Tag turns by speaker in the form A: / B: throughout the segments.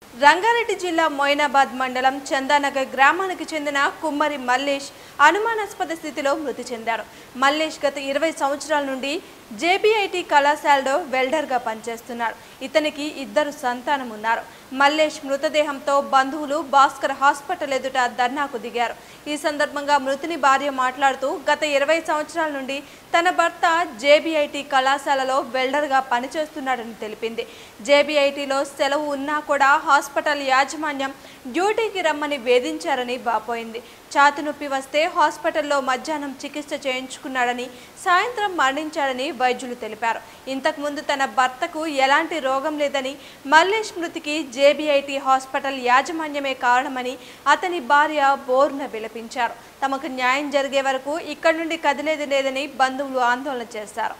A: రంగారెడ్డి జిల్లా మొయినాబాద్ మండలం చందానగర్ గ్రామానికి చెందిన కుమ్మరి మల్లేష్ అనుమానాస్పద స్థితిలో మృతి చెందారు మల్లేష్ గత ఇరవై సంవత్సరాల నుండి జేబీఐటి కళాశాలలో వెల్డర్గా పనిచేస్తున్నాడు ఇతనికి ఇద్దరు సంతానం ఉన్నారు మల్లేష్ మృతదేహంతో బంధువులు భాస్కర్ హాస్పిటల్ ఎదుట ధర్నాకు దిగారు ఈ సందర్భంగా మృతుని భార్య మాట్లాడుతూ గత ఇరవై సంవత్సరాల నుండి తన భర్త జేబీఐటి కళాశాలలో వెల్డర్గా పనిచేస్తున్నాడని తెలిపింది జేబీఐటిలో సెలవు ఉన్నా కూడా హాస్పిటల్ యాజమాన్యం డ్యూటీకి రమ్మని వేధించారని వాపోయింది ఛాతి నొప్పి వస్తే హాస్పిటల్లో మధ్యాహ్నం చికిత్స చేయించుకున్నాడని సాయంత్రం మరణించాడని వైద్యులు తెలిపారు ఇంతకుముందు తన భర్తకు ఎలాంటి రోగం లేదని మల్లేష్ మృతికి జేబీఐటి హాస్పిటల్ యాజమాన్యమే కారణమని అతని భార్య బోర్న విలపించారు తమకు న్యాయం జరిగే వరకు ఇక్కడి నుండి కదిలేది లేదని బంధువులు ఆందోళన చేశారు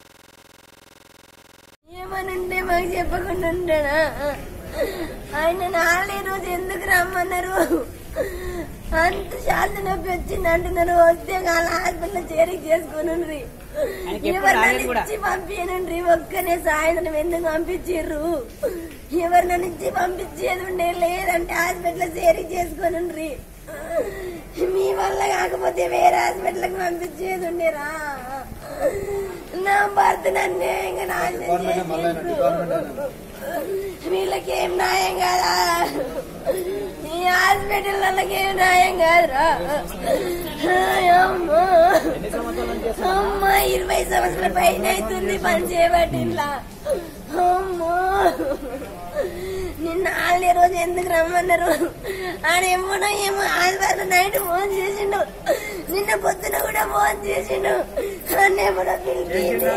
B: ఏమనంటే మాకు చెప్పకుండా ఉంటాడా ఆయన నాలుగు రోజు ఎందుకు రమ్మన్నారు అంత శాంతి నొప్పి వచ్చింది అంటున్నారు వస్తే వాళ్ళ హాస్పిటల్ చేరిక చేసుకుని ఎవరినైనా ఇచ్చి పంపించనండి ఒక్కనే సాయంత్రం ఎందుకు పంపించిర్రు ఎవరినైనా ఇచ్చి పంపించేది ఉండే లేదంటే హాస్పిటల్ చేరిక చేసుకుని మీ వల్ల కాకపోతే వేరే హాస్పిటల్కి పంపించేది ఉండేరా నా భర్త నన్ను ఇంకా నాశనం చేసిండ్రు. వీళ్ళకేం న్యాయం కాదా ఈ హాస్పిటల్ వాళ్ళకేం న్యాయం కాదురా అమ్మా అమ్మా ఇరవై సంవత్సరాల పైన అవుతుంది పని చేయబట్టి ఇంట్లో అమ్మా నిన్న ఆళ్ళే రోజు ఎందుకు రమ్మన్నారు ఆడేమోనో ఏమో ఆదివారం నైట్ ఫోన్ చేసిండు నిన్న పొద్దున కూడా ఫోన్ చేసిండు అన్నేమోనో పిలిచిండు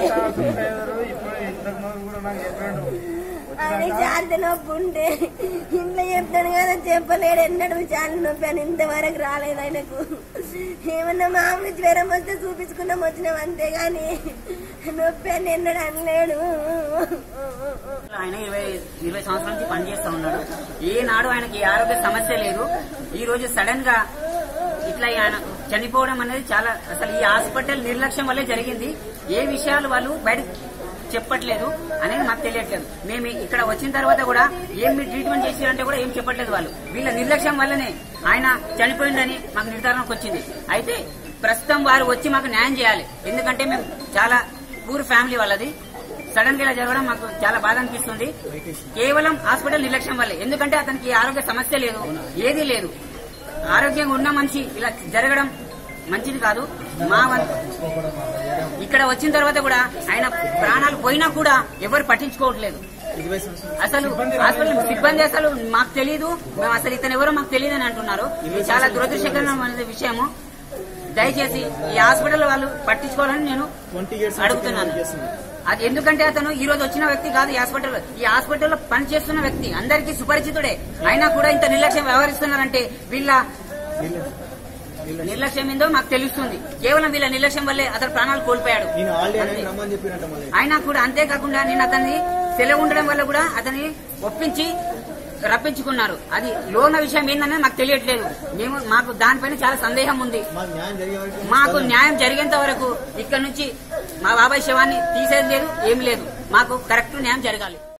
B: ఆయన శాంతి నొప్పి ఉంటే ఇంట్లో చెప్తాను కదా చెప్పలేడు ఎన్నడూ శాంతి నొప్పి అని ఇంతవరకు రాలేదు ఆయనకు ఏమన్నా మామూలు జ్వరం వస్తే చూపించుకున్నాం వచ్చినాం అంతేగాని నొప్పి అని ఎన్నడూ అనలేడు
C: ఆయన ఇరవై ఇరవై సంవత్సరాల నుంచి పనిచేస్తా ఉన్నాడు ఏనాడు ఆయనకి ఏ ఆరోగ్య సమస్య లేదు ఈ రోజు సడన్ గా ఇట్లా ఆయన చనిపోవడం అనేది చాలా అసలు ఈ హాస్పిటల్ నిర్లక్ష్యం వల్లే జరిగింది ఏ విషయాలు వాళ్ళు బయట చెప్పట్లేదు అనేది మాకు తెలియట్లేదు మేము ఇక్కడ వచ్చిన తర్వాత కూడా ఏం మీరు ట్రీట్మెంట్ చేసారంటే కూడా ఏం చెప్పట్లేదు వాళ్ళు వీళ్ళ నిర్లక్ష్యం వల్లనే ఆయన చనిపోయిందని మాకు నిర్ధారణకు వచ్చింది అయితే ప్రస్తుతం వారు వచ్చి మాకు న్యాయం చేయాలి ఎందుకంటే మేము చాలా పూర్ ఫ్యామిలీ వాళ్ళది సడన్ గా ఇలా జరగడం మాకు చాలా బాధ అనిపిస్తుంది కేవలం హాస్పిటల్ నిర్లక్ష్యం వల్లే ఎందుకంటే అతనికి ఆరోగ్య సమస్య లేదు ఏదీ లేదు ఆరోగ్యంగా ఉన్న మనిషి ఇలా జరగడం మంచిది కాదు మా వంతు ఇక్కడ వచ్చిన తర్వాత కూడా ఆయన ప్రాణాలు పోయినా కూడా ఎవరు పట్టించుకోవట్లేదు అసలు హాస్పిటల్ సిబ్బంది అసలు మాకు తెలియదు మేము అసలు ఇతను ఎవరో మాకు తెలియదు అని అంటున్నారు ఇది చాలా దురదృష్టకరమైన విషయము దయచేసి ఈ హాస్పిటల్ వాళ్ళు పట్టించుకోవాలని నేను అడుగుతున్నాను అది ఎందుకంటే అతను ఈ రోజు వచ్చిన వ్యక్తి కాదు ఈ హాస్పిటల్ ఈ హాస్పిటల్లో పనిచేస్తున్న వ్యక్తి అందరికీ సుపరిచితుడే అయినా కూడా ఇంత నిర్లక్ష్యం వ్యవహరిస్తున్నారంటే వీళ్ళ నిర్లక్ష్యం ఏందో మాకు తెలుస్తుంది కేవలం వీళ్ళ నిర్లక్ష్యం వల్లే అతను ప్రాణాలు కోల్పోయాడు
D: నేను ఆల్రెడీ
C: అంతే.
D: రమ్మని చెప్పినట్ట మళ్ళీ
C: అయినా కూడా అంతేకాకుండా నేను అతన్ని సెలవు ఉండడం వల్ల కూడా అతన్ని ఒప్పించి రప్పించుకున్నారు అది లోన విషయం ఏందనేది మాకు తెలియట్లేదు మేము మాకు దానిపైన చాలా సందేహం ఉంది
D: మాకు న్యాయం జరిగే వరకు
C: మాకు న్యాయం జరిగేంత వరకు ఇక్కడ నుంచి మా బాబాయ్ శవాన్ని తీసేది లేదు ఏం లేదు మాకు కరెక్ట్ న్యాయం జరగాలి